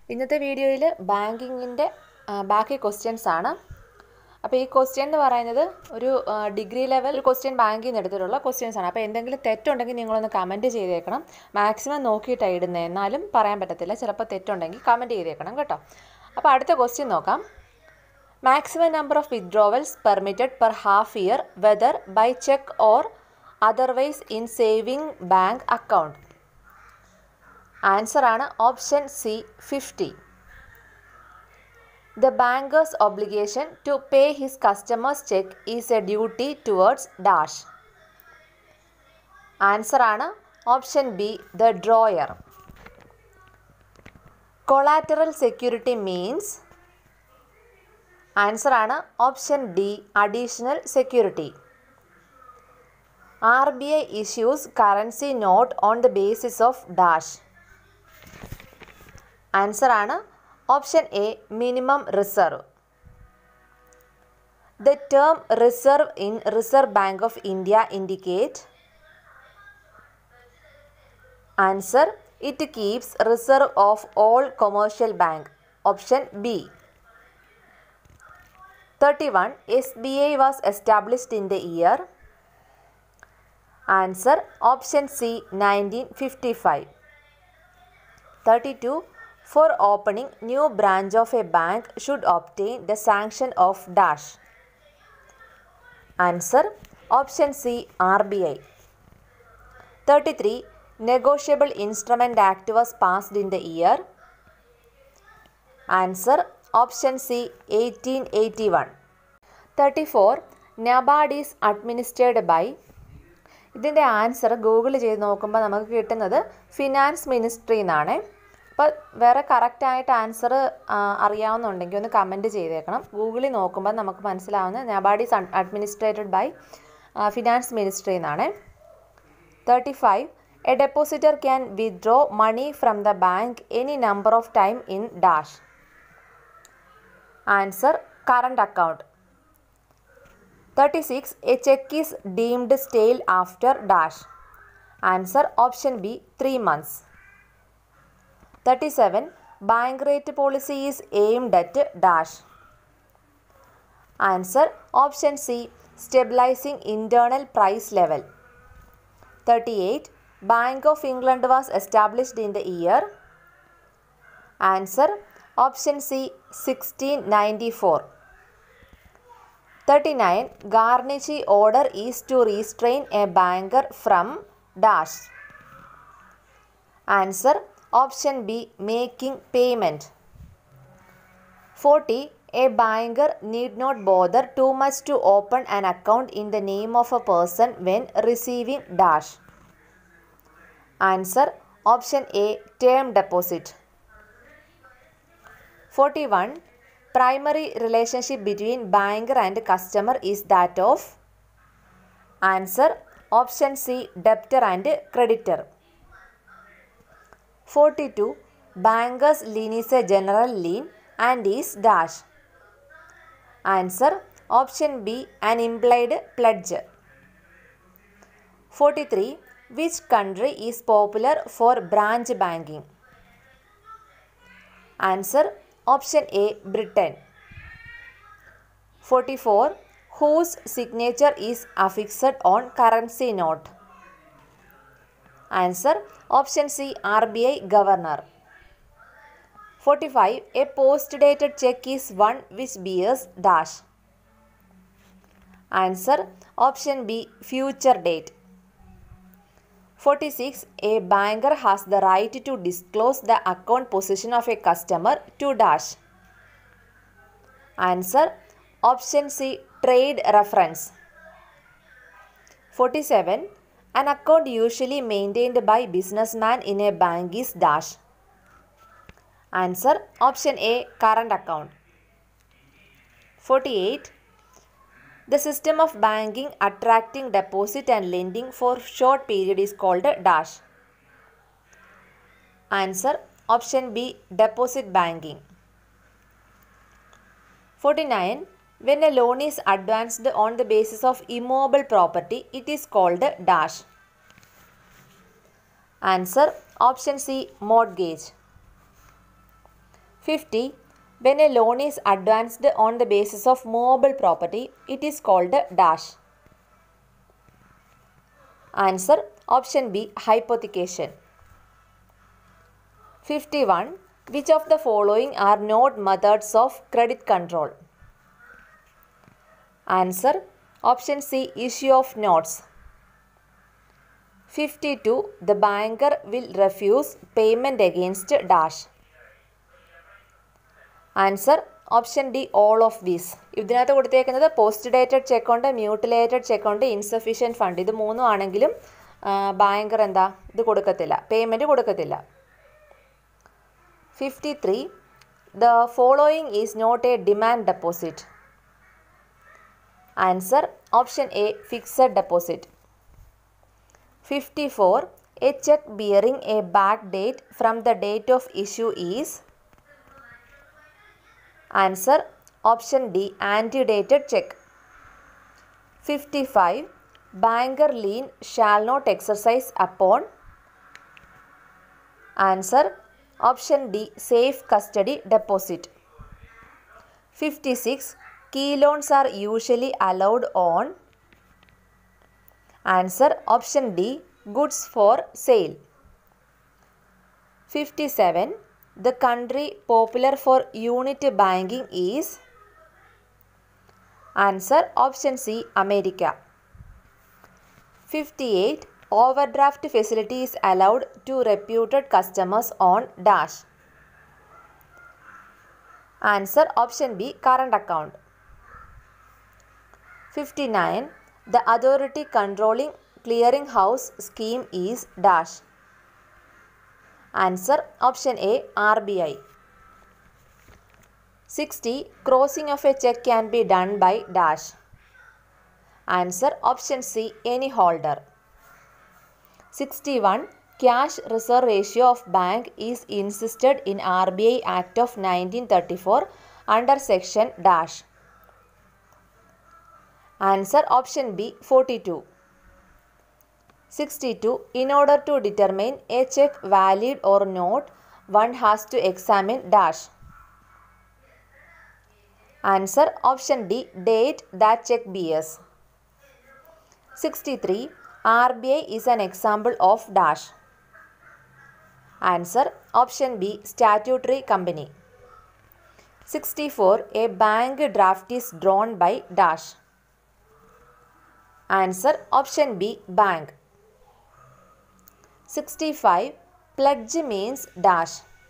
ഇന്നത്തെ വീഡിയോയിൽ ബാങ്കിങ്ങിൻ്റെ ബാക്കി ക്വസ്റ്റ്യൻസ് ആണ് അപ്പോൾ ഈ ക്വസ്റ്റ്യൻ എന്ന് പറയുന്നത് ഒരു ഡിഗ്രി ലെവൽ ഒരു ക്വസ്റ്റ്യൻ ബാങ്കിൽ നിന്ന് എടുത്തിട്ടുള്ള ക്വസ്റ്റ്യൻസ് ആണ് അപ്പോൾ എന്തെങ്കിലും തെറ്റുണ്ടെങ്കിൽ നിങ്ങളൊന്ന് കമൻറ്റ് ചെയ്തേക്കണം മാക്സിമം നോക്കിയിട്ടാണ് ഇടുന്നത് എന്നാലും പറയാൻ പറ്റത്തില്ല ചിലപ്പോൾ തെറ്റുണ്ടെങ്കിൽ കമൻറ്റ് ചെയ്തേക്കണം കേട്ടോ അപ്പോൾ അടുത്ത ക്വസ്റ്റ്യൻ നോക്കാം maximum number of withdrawals permitted per half year whether by cheque or otherwise in saving bank account answer ആണ് option C fifty the bankers obligation to pay his customers cheque is a duty towards dash answer ആണ് option B the drawer collateral security means answer ആണ് option D additional security R B I issues currency note on the basis of dash answer ആണ് option A minimum reserve the term reserve in Reserve Bank of India indicate answer it keeps reserve of all commercial bank option B thirty one S B I was established in the year answer option C nineteen fifty five thirty two For opening new branch of a bank should obtain the sanction of dash. Answer option C RBI. 33 Negotiable Instrument Act was passed in the year. Answer option C 1881. 34 NABARD is administered by ഇതിൻ്റെ answer Google ചെയ്ത് നോക്കുമ്പോൾ നമുക്ക് കിട്ടുന്നത് finance ministry എന്നാണ് അപ്പോൾ വേറെ കറക്റ്റായിട്ട് answer അറിയാവുന്നുണ്ടെങ്കിൽ ഒന്ന് കമൻറ്റ് ചെയ്തേക്കണം ഗൂഗിളിൽ നോക്കുമ്പോൾ നമുക്ക് മനസ്സിലാവുന്ന NABARD is administered by finance ministry എന്നാണ് thirty five a depositor can withdraw money from the bank any number of time in dash answer current account thirty six a cheque is deemed stale after dash answer option B three months 37 bank rate policy is aimed at dash answer option c stabilizing internal price level 38 bank of england was established in the year answer option c 1694 39 garnichi order is to restrain a banker from dash answer Option B making payment. 40. A banker need not bother too much to open an account in the name of a person when receiving dash. Answer Option A term deposit. 41. Primary relationship between banker and customer is that of Answer Option C debtor and creditor. 42. Banker's lien is a general lien and is dash. Answer option B an implied pledge. 43. Which country is popular for branch banking? Answer option A Britain. 44. Whose signature is affixed on currency note? Answer option C RBI governor. 45 a post dated check is one which bears dash. Answer option B future date. 46 a banker has the right to disclose the account position of a customer to dash. Answer option C trade reference. 47 an account usually maintained by businessman in a bank is dash. Answer option A current account. 48. The system of banking attracting deposit and lending for short period is called dash. Answer option B deposit banking. 49. When a loan is advanced on the basis of immobile property, it is called dash. Answer option C mortgage. 50. When a loan is advanced on the basis of movable property, it is called dash. Answer option B hypothecation. 51. Which of the following are not methods of credit control? Answer option C issue of notes. 52. The banker will refuse payment against dash. Answer option D all of these ഇതിനകത്ത് കൊടുത്തേക്കുന്നത് post dated cheque ഉണ്ട് mutilated cheque ഉണ്ട് insufficient fund ഇത് മൂന്നും ആണെങ്കിലും banker എന്താ ഇത് കൊടുക്കത്തില്ല പേയ്മെൻറ്റ് കൊടുക്കത്തില്ല fifty three the following is not a demand deposit answer option A fixed deposit fifty four a cheque bearing a back date from the date of issue is answer option D antedated cheque fifty five banker lien shall not exercise upon answer option D safe custody deposit fifty six key loans are usually allowed on answer option D goods for sale fifty seven the country popular for unit banking is answer option c america 58 overdraft facility is allowed to reputed customers on dash answer option b current account 59 the authority controlling clearing house scheme is dash Answer option A RBI. 60. Crossing of a check can be done by dash. Answer option C any holder. 61. Cash reserve ratio of bank is insisted in RBI Act of 1934 under section dash. Answer option B 42. 62. In order to determine a check valid or not, one has to examine dash. Answer option D date that check bears. 63. RBI is an example of dash. Answer option B statutory company. 64. A bank draft is drawn by dash. Answer option B bank. 65. Pledge means dash.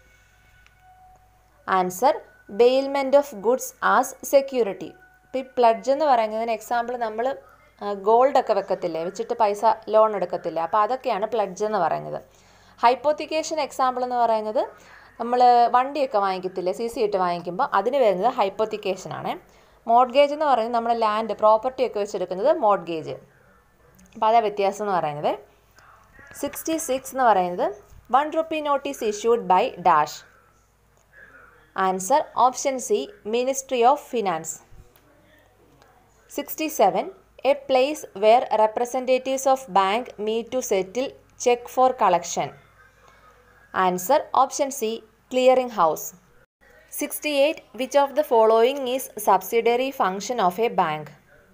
Answer bailment of goods as security ഇപ്പോൾ ഈ pledge എന്ന് പറയുന്നതിന് example നമ്മൾ gold ഒക്കെ വെക്കത്തില്ലേ വെച്ചിട്ട് പൈസ loan എടുക്കത്തില്ലേ അപ്പോൾ അതൊക്കെയാണ് പ്ലഡ്ജ് എന്ന് പറയുന്നത് ഹൈപ്പോത്തിക്കേഷൻ എക്സാമ്പിൾ എന്ന് പറയുന്നത് നമ്മൾ വണ്ടിയൊക്കെ വാങ്ങിക്കത്തില്ലേ സി സി ഇട്ട് വാങ്ങിക്കുമ്പോൾ അതിന് വരുന്നത് ഹൈപ്പോത്തിക്കേഷൻ ആണ് മോഡ്ഗേജ് എന്ന് പറയുന്നത് നമ്മൾ ലാൻഡ് പ്രോപ്പർട്ടി ഒക്കെ വെച്ചെടുക്കുന്നത് മോഡ്ഗേജ് അപ്പോൾ അതാ വ്യത്യാസം എന്ന് പറയുന്നത് സിക്സ്റ്റി സിക്സ് എന്ന് പറയുന്നത് one rupee notes issued by dash answer option C ministry of finance sixty seven a place where representatives of bank meet to settle cheque for collection answer option C clearing house sixty eight which of the following is subsidiary function of a bank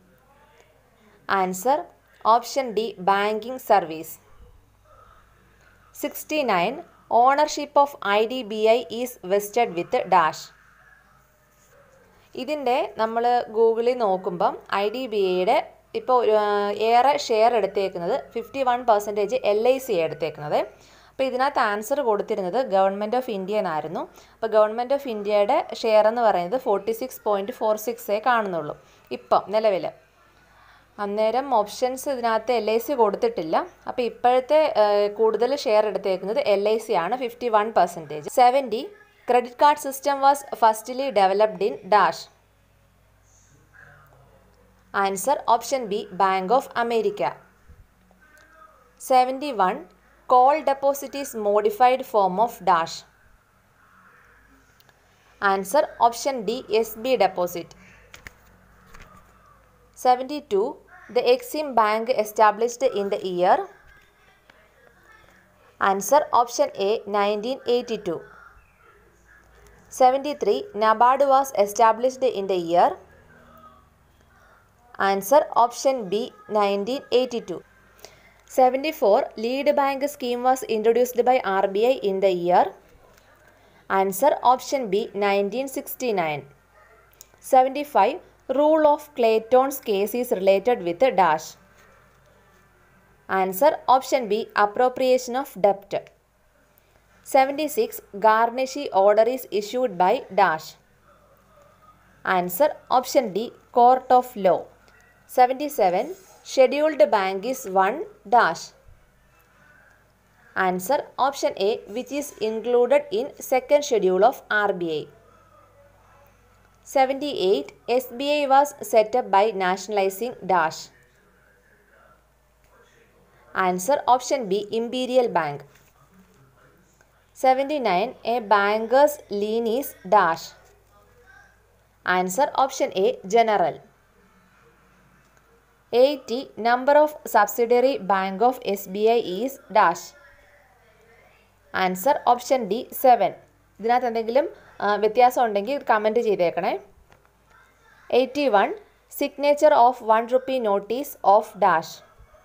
answer option D banking service sixty nine ownership of I D B I is vested with dash ഇതിൻ്റെ നമ്മൾ ഗൂഗിളിൽ നോക്കുമ്പം I D B ഐയുടെ ഇപ്പോൾ ഏറെ share എടുത്തേക്കുന്നത് fifty one percentage L I C എടുത്തേക്കുന്നത് അപ്പോൾ ഇതിനകത്ത് ആൻസർ കൊടുത്തിരുന്നത് ഗവൺമെൻറ് ഓഫ് ഇന്ത്യ എന്നായിരുന്നു അപ്പോൾ ഗവൺമെൻറ് ഓഫ് ഇന്ത്യയുടെ ഷെയർ എന്ന് പറയുന്നത് ഫോർട്ടി സിക്സ് പോയിൻറ്റ് ഫോർ സിക്സേ കാണുന്നുള്ളൂ ഇപ്പം നിലവിൽ അന്നേരം ഓപ്ഷൻസ് ഇതിനകത്ത് എൽ ഐ സി കൊടുത്തിട്ടില്ല അപ്പോൾ ഇപ്പോഴത്തെ കൂടുതൽ ഷെയർ എടുത്തേക്കുന്നത് എൽ ഐ സി ആണ് fifty one percentage seventy credit card system was firstly developed in dash answer option B Bank of America seventy one call deposit is modified form of dash answer option D S B deposit seventy two the EXIM bank established in the year answer option A nineteen eighty two 73. NABARD was established in the year. Answer option B 1982. 74. Lead bank scheme was introduced by RBI in the year. Answer option B 1969. 75. Rule of Clayton's case is related with dash. Answer option B appropriation of debt. 76. Garnishi order is issued by dash. Answer option D court of law. 77. Scheduled bank is 1 dash. Answer option A which is included in second schedule of RBI. 78. SBI was set up by nationalizing dash. Answer option B Imperial Bank. 79. A banker's lien is dash. Answer option A general. 80. Number of subsidiary bank of SBI is dash. Answer option D seven ഇതിനകത്ത് എന്തെങ്കിലും ആ, വ്യത്യാസം ഉണ്ടെങ്കിൽ comment ചെയ്തേക്കണേ eighty one signature of one rupee notes of dash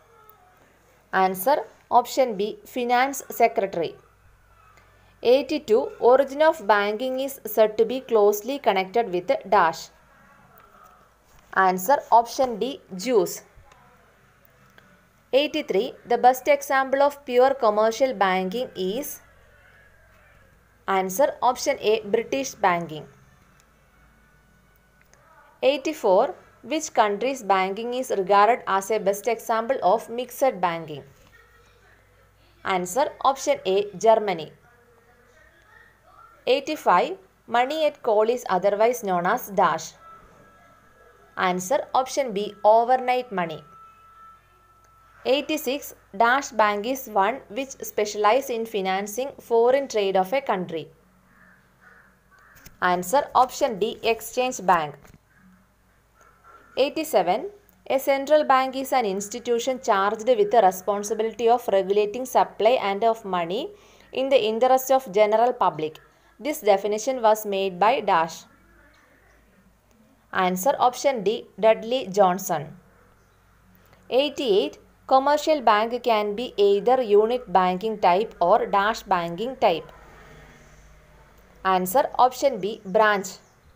answer option B finance secretary eighty two origin of banking is said to be closely connected with dash answer option D Jews 83. The best example of pure commercial banking is Answer option A British banking. 84. Which country's banking is regarded as a best example of mixed banking? Answer option A Germany. 85. Money at call is otherwise known as dash. Answer option B overnight money. 86. Dash Bank is one which specialize in financing foreign trade of a country. Answer option D Exchange Bank. 87. A central bank is an institution charged with the responsibility of regulating supply and of money in the interest of general public. This definition was made by Dash. Answer option D Dudley Johnson. 88. Commercial bank can be either unit banking type or dash banking type. Answer option B branch.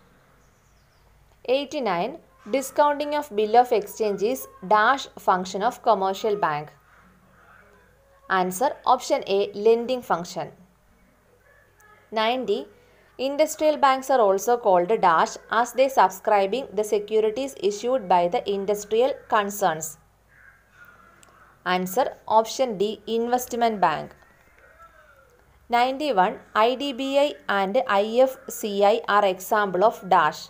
89. Discounting of bill of exchange is dash function of commercial bank. Answer option A lending function. 90. Industrial banks are also called dash as they subscribing the securities issued by the industrial concerns. Answer option D investment bank. 91 IDBI and IFCI are example of dash.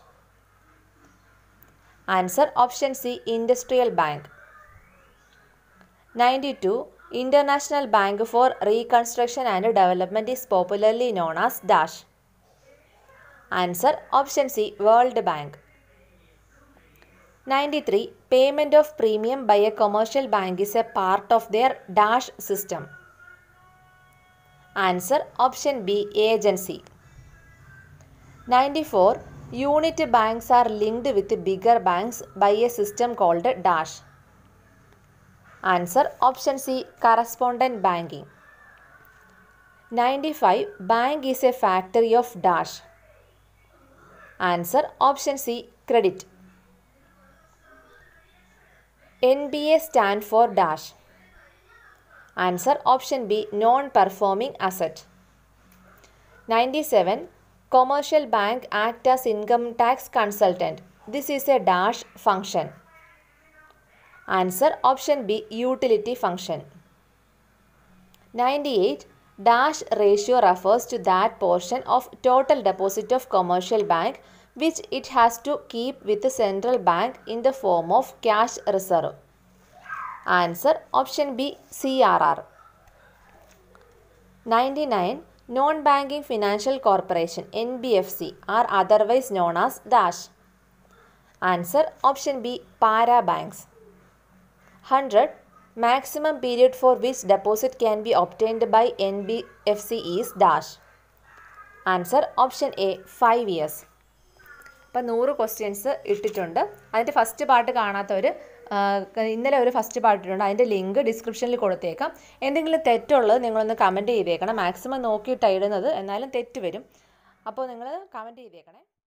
Answer option C industrial bank. 92 International Bank for Reconstruction and Development is popularly known as dash. Answer option C World Bank. 93. Payment of premium by a commercial bank is a part of their dash system. Answer option B agency. 94. Unit banks are linked with bigger banks by a system called dash. Answer option C correspondent banking. 95. Bank is a factory of dash. Answer option C credit. NBA stand for dash. Answer option B non-performing asset. 97. Commercial bank act as income tax consultant. This is a dash function. Answer option B utility function. 98. Dash ratio refers to that portion of total deposit of commercial bank which it has to keep with the central bank in the form of cash reserve. Answer option B CRR. 99. Non-banking financial corporation NBFC are otherwise known as dash. Answer option B para banks. 100. Maximum period for which deposit can be obtained by NBFC is dash. Answer option A five years അപ്പം നൂറ് questions ഇട്ടിട്ടുണ്ട് അതിൻ്റെ first part കാണാത്തവർ ഇന്നലെ ഒരു first part ഇട്ടുണ്ട് അതിൻ്റെ link ഡിസ്ക്രിപ്ഷനിൽ കൊടുത്തേക്കാം എന്തെങ്കിലും തെറ്റുള്ളത് നിങ്ങളൊന്ന് കമൻറ്റ് ചെയ്തേക്കണം മാക്സിമം നോക്കിയിട്ടാണ് ഇടുന്നത് എന്നാലും തെറ്റ് വരും അപ്പോൾ നിങ്ങൾ കമൻറ്റ് ചെയ്തേക്കണേ